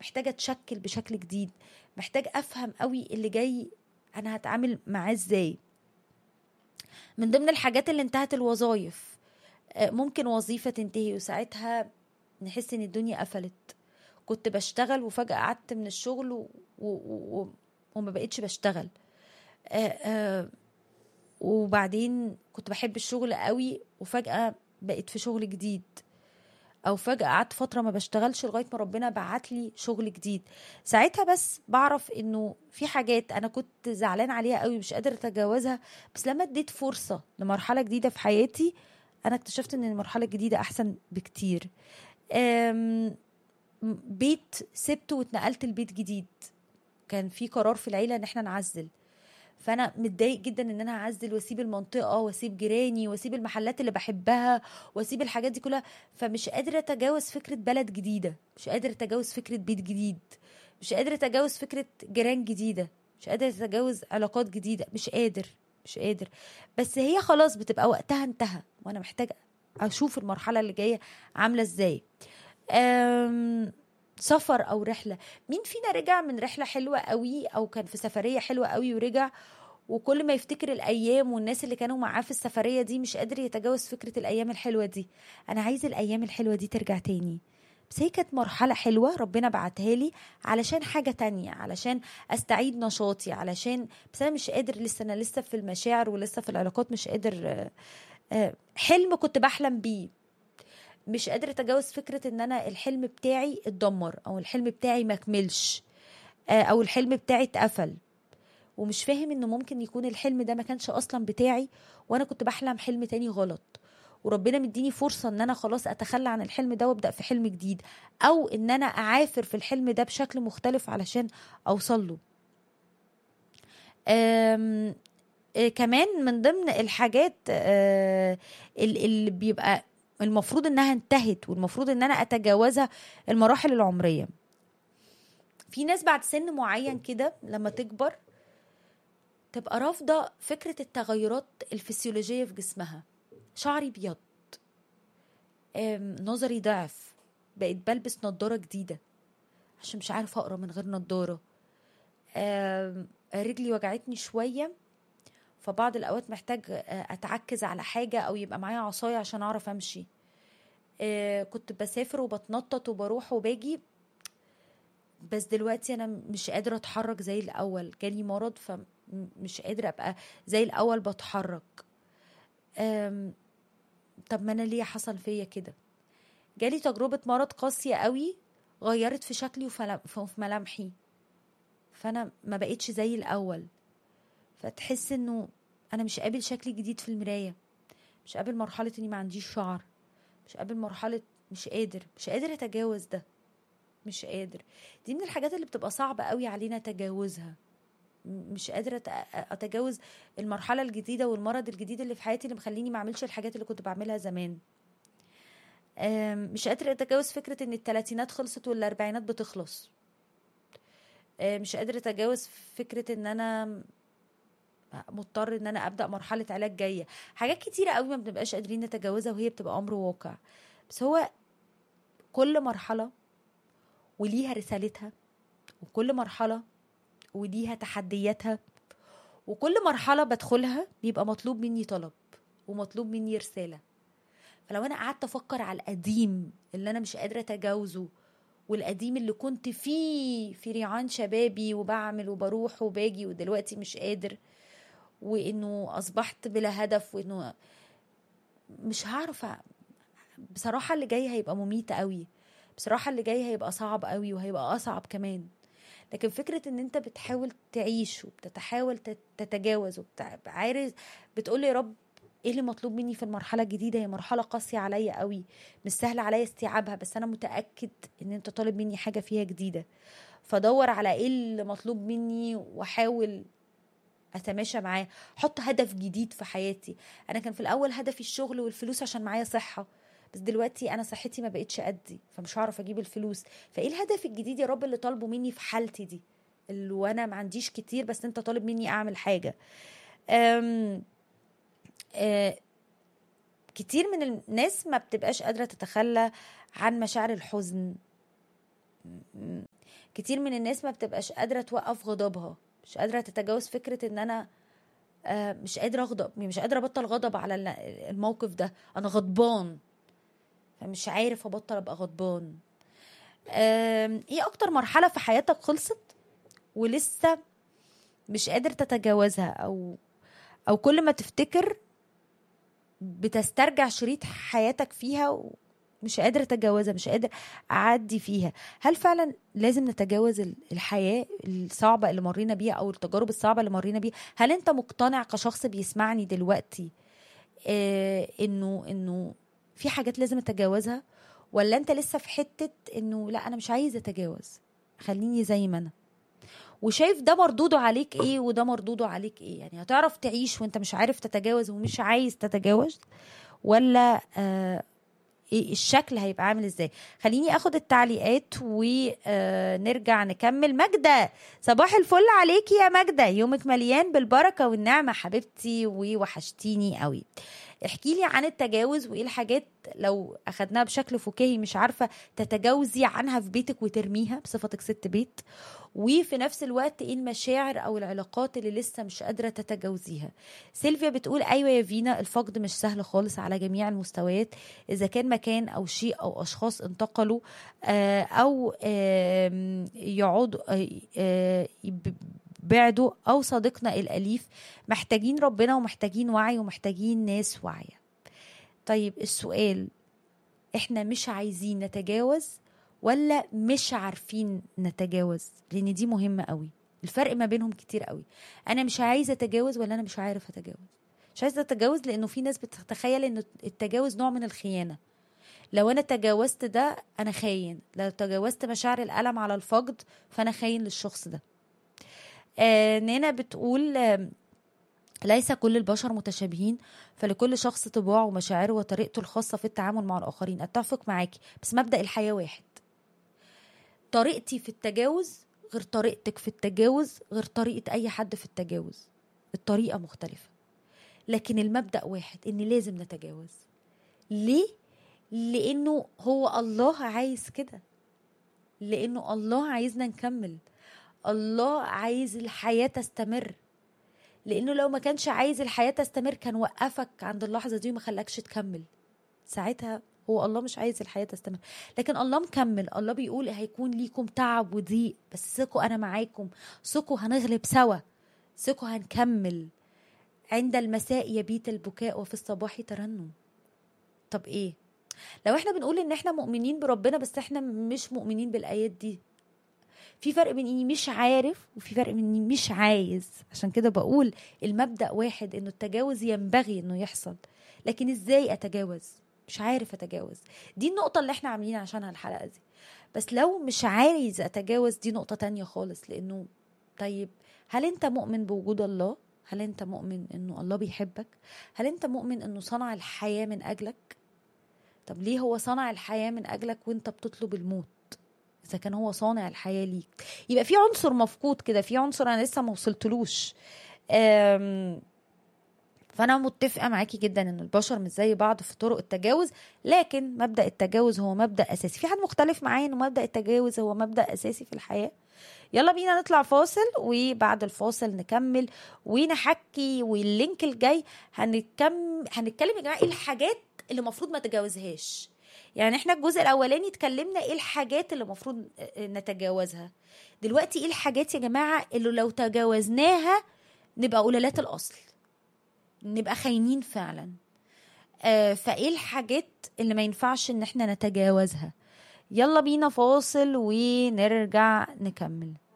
محتاجه اتشكل بشكل جديد محتاج افهم قوي اللي جاي انا هتعامل معاه ازاي من ضمن الحاجات اللي انتهت الوظائف آه، ممكن وظيفه تنتهي وساعتها نحس ان الدنيا قفلت كنت بشتغل وفجاه قعدت من الشغل و... و... و... وما بقتش بشتغل آه، آه، وبعدين كنت بحب الشغل قوي وفجأة بقيت في شغل جديد او فجأة قعدت فترة ما بشتغلش لغاية ما ربنا بعت لي شغل جديد ساعتها بس بعرف انه في حاجات انا كنت زعلان عليها قوي مش قادرة اتجاوزها بس لما اديت فرصة لمرحلة جديدة في حياتي انا اكتشفت ان المرحلة الجديدة احسن بكتير أم، بيت سبته واتنقلت لبيت جديد كان في قرار في العيلة ان احنا نعزل فانا متضايق جدا ان انا هعزل واسيب المنطقه واسيب جيراني واسيب المحلات اللي بحبها واسيب الحاجات دي كلها فمش قادره اتجاوز فكره بلد جديده مش قادره اتجاوز فكره بيت جديد مش قادره اتجاوز فكره جيران جديده مش قادره اتجاوز علاقات جديده مش قادر مش قادر بس هي خلاص بتبقى وقتها انتهى وانا محتاجه اشوف المرحله اللي جايه عامله ازاي أم، سفر او رحله مين فينا رجع من رحله حلوه قوي او كان في سفريه حلوه قوي ورجع وكل ما يفتكر الايام والناس اللي كانوا معاه في السفريه دي مش قادر يتجاوز فكره الايام الحلوه دي انا عايز الايام الحلوه دي ترجع تاني بس هي كانت مرحلة حلوة ربنا بعتها لي علشان حاجة تانية علشان استعيد نشاطي علشان بس انا مش قادر لسه انا لسه في المشاعر ولسه في العلاقات مش قادر آه، آه، حلم كنت بحلم بيه مش قادرة اتجاوز فكرة ان انا الحلم بتاعي اتدمر او الحلم بتاعي ما كملش آه، او الحلم بتاعي اتقفل ومش فاهم انه ممكن يكون الحلم ده ما كانش اصلا بتاعي وانا كنت بحلم حلم تاني غلط وربنا مديني فرصة ان انا خلاص اتخلى عن الحلم ده وابدأ في حلم جديد او ان انا اعافر في الحلم ده بشكل مختلف علشان اوصل له أم آه، كمان من ضمن الحاجات آه، ال- اللي بيبقى المفروض انها انتهت والمفروض ان انا اتجاوزها المراحل العمريه في ناس بعد سن معين كده لما تكبر تبقى رافضه فكره التغيرات الفسيولوجيه في جسمها شعري بيض آم، نظري ضعف بقيت بلبس نضاره جديده عشان مش عارفه اقرا من غير نضاره آم، رجلي وجعتني شويه فبعض الاوقات محتاج آه، اتعكز على حاجه او يبقى معايا عصايه عشان اعرف امشي آه، كنت بسافر وبتنطط وبروح وباجي بس دلوقتي انا مش قادره اتحرك زي الاول جالي مرض فمش قادره ابقى زي الاول بتحرك آم، طب ما انا ليه حصل فيا كده جالي تجربه مرض قاسيه قوي غيرت في شكلي وفي في ملامحي فانا ما بقتش زي الاول فتحس انه انا مش قابل شكل جديد في المرايه مش قابل مرحله اني ما عنديش شعر مش قابل مرحله مش قادر مش قادر اتجاوز ده مش قادر دي من الحاجات اللي بتبقى صعبه قوي علينا تجاوزها م- مش قادره أت- اتجاوز المرحله الجديده والمرض الجديد اللي في حياتي اللي مخليني ما اعملش الحاجات اللي كنت بعملها زمان أم، مش قادره اتجاوز فكره ان الثلاثينات خلصت والاربعينات بتخلص أم، مش قادره اتجاوز فكره ان انا مضطر ان انا ابدا مرحله علاج جايه حاجات كتيره قوي ما بنبقاش قادرين نتجاوزها وهي بتبقى امر واقع بس هو كل مرحله وليها رسالتها وكل مرحله وليها تحدياتها وكل مرحله بدخلها بيبقى مطلوب مني طلب ومطلوب مني رساله فلو انا قعدت افكر على القديم اللي انا مش قادره اتجاوزه والقديم اللي كنت فيه في ريعان شبابي وبعمل وبروح وباجي ودلوقتي مش قادر وانه اصبحت بلا هدف وانه مش هعرف أ- بصراحه اللي جاي هيبقى مميت قوي بصراحه اللي جاي هيبقى صعب قوي وهيبقى اصعب كمان لكن فكره ان انت بتحاول تعيش وبتتحاول تت- تتجاوز وعارف بتقول يا رب ايه اللي مطلوب مني في المرحله الجديده هي مرحله قاسيه عليا قوي مش سهل عليا استيعابها بس انا متاكد ان انت طالب مني حاجه فيها جديده فدور على ايه اللي مطلوب مني واحاول اتماشى معاه حط هدف جديد في حياتي انا كان في الاول هدفي الشغل والفلوس عشان معايا صحه بس دلوقتي انا صحتي ما بقتش قدي فمش هعرف اجيب الفلوس فايه الهدف الجديد يا رب اللي طالبه مني في حالتي دي اللي وانا ما عنديش كتير بس انت طالب مني اعمل حاجه أم آه، كتير من الناس ما بتبقاش قادره تتخلى عن مشاعر الحزن م- كتير من الناس ما بتبقاش قادره توقف غضبها مش قادره تتجاوز فكره ان انا آه، مش قادره اغضب مش قادره ابطل غضب على ال- الموقف ده انا غضبان فمش عارف ابطل ابقى غضبان آم، ايه اكتر مرحله في حياتك خلصت ولسه مش قادر تتجاوزها او او كل ما تفتكر بتسترجع شريط حياتك فيها ومش قادر اتجاوزها مش قادر اعدي فيها هل فعلا لازم نتجاوز ال- الحياه الصعبه اللي مرينا بيها او التجارب الصعبه اللي مرينا بيها هل انت مقتنع كشخص بيسمعني دلوقتي آه انه انه في حاجات لازم اتجاوزها ولا انت لسه في حته انه لا انا مش عايز اتجاوز خليني زي ما انا وشايف ده مردوده عليك ايه وده مردوده عليك ايه يعني هتعرف تعيش وانت مش عارف تتجاوز ومش عايز تتجاوز ولا آه ايه الشكل هيبقى عامل ازاي خليني اخد التعليقات ونرجع نكمل ماجدة صباح الفل عليكي يا ماجدة يومك مليان بالبركة والنعمة حبيبتي ووحشتيني قوي احكي لي عن التجاوز وايه الحاجات لو اخدناها بشكل فكاهي مش عارفه تتجاوزي عنها في بيتك وترميها بصفتك ست بيت وفي نفس الوقت ايه المشاعر او العلاقات اللي لسه مش قادره تتجاوزيها سيلفيا بتقول ايوه يا فينا الفقد مش سهل خالص على جميع المستويات اذا كان مكان او شيء او اشخاص انتقلوا آه، او آم، يقعدوا آه، آه، يب- بعدوا او صديقنا الاليف محتاجين ربنا ومحتاجين وعي ومحتاجين ناس واعيه طيب السؤال احنا مش عايزين نتجاوز ولا مش عارفين نتجاوز لان دي مهمه قوي الفرق ما بينهم كتير قوي انا مش عايزه اتجاوز ولا انا مش عارف اتجاوز مش عايزه اتجاوز لانه في ناس بتتخيل انه التجاوز نوع من الخيانه لو انا تجاوزت ده انا خاين لو تجاوزت مشاعر الالم على الفقد فانا خاين للشخص ده آه نانا بتقول آه ليس كل البشر متشابهين فلكل شخص طباعه ومشاعره وطريقته الخاصة في التعامل مع الآخرين أتفق معاكي بس مبدأ الحياة واحد طريقتي في التجاوز غير طريقتك في التجاوز غير طريقة أي حد في التجاوز الطريقة مختلفة لكن المبدأ واحد إن لازم نتجاوز ليه؟ لأنه هو الله عايز كده لأنه الله عايزنا نكمل الله عايز الحياة تستمر لانه لو ما كانش عايز الحياه تستمر كان وقفك عند اللحظه دي وما خلاكش تكمل ساعتها هو الله مش عايز الحياه تستمر لكن الله مكمل الله بيقول هيكون ليكم تعب وضيق بس ثقوا انا معاكم ثقوا هنغلب سوا ثقوا هنكمل عند المساء يبيت البكاء وفي الصباح ترنم طب ايه لو احنا بنقول ان احنا مؤمنين بربنا بس احنا مش مؤمنين بالايات دي في فرق بين اني مش عارف وفي فرق بين اني مش عايز عشان كده بقول المبدا واحد انه التجاوز ينبغي انه يحصل لكن ازاي اتجاوز مش عارف اتجاوز دي النقطه اللي احنا عاملين عشانها الحلقه دي بس لو مش عايز اتجاوز دي نقطه تانية خالص لانه طيب هل انت مؤمن بوجود الله هل انت مؤمن انه الله بيحبك هل انت مؤمن انه صنع الحياه من اجلك طب ليه هو صنع الحياه من اجلك وانت بتطلب الموت اذا كان هو صانع الحياه ليك يبقى في عنصر مفقود كده في عنصر انا لسه ما وصلتلوش أم، فانا متفقه معاكي جدا ان البشر مش زي بعض في طرق التجاوز لكن مبدا التجاوز هو مبدا اساسي في حد مختلف معايا انه مبدا التجاوز هو مبدا اساسي في الحياه يلا بينا نطلع فاصل وبعد الفاصل نكمل ونحكي واللينك الجاي هنتكم هنتكلم يا جماعه ايه الحاجات اللي المفروض ما تجاوزهاش يعني احنا الجزء الاولاني اتكلمنا ايه الحاجات اللي المفروض نتجاوزها دلوقتي ايه الحاجات يا جماعه اللي لو تجاوزناها نبقى قلالات الاصل نبقى خاينين فعلا آه فايه الحاجات اللي ما ينفعش ان احنا نتجاوزها يلا بينا فاصل ونرجع نكمل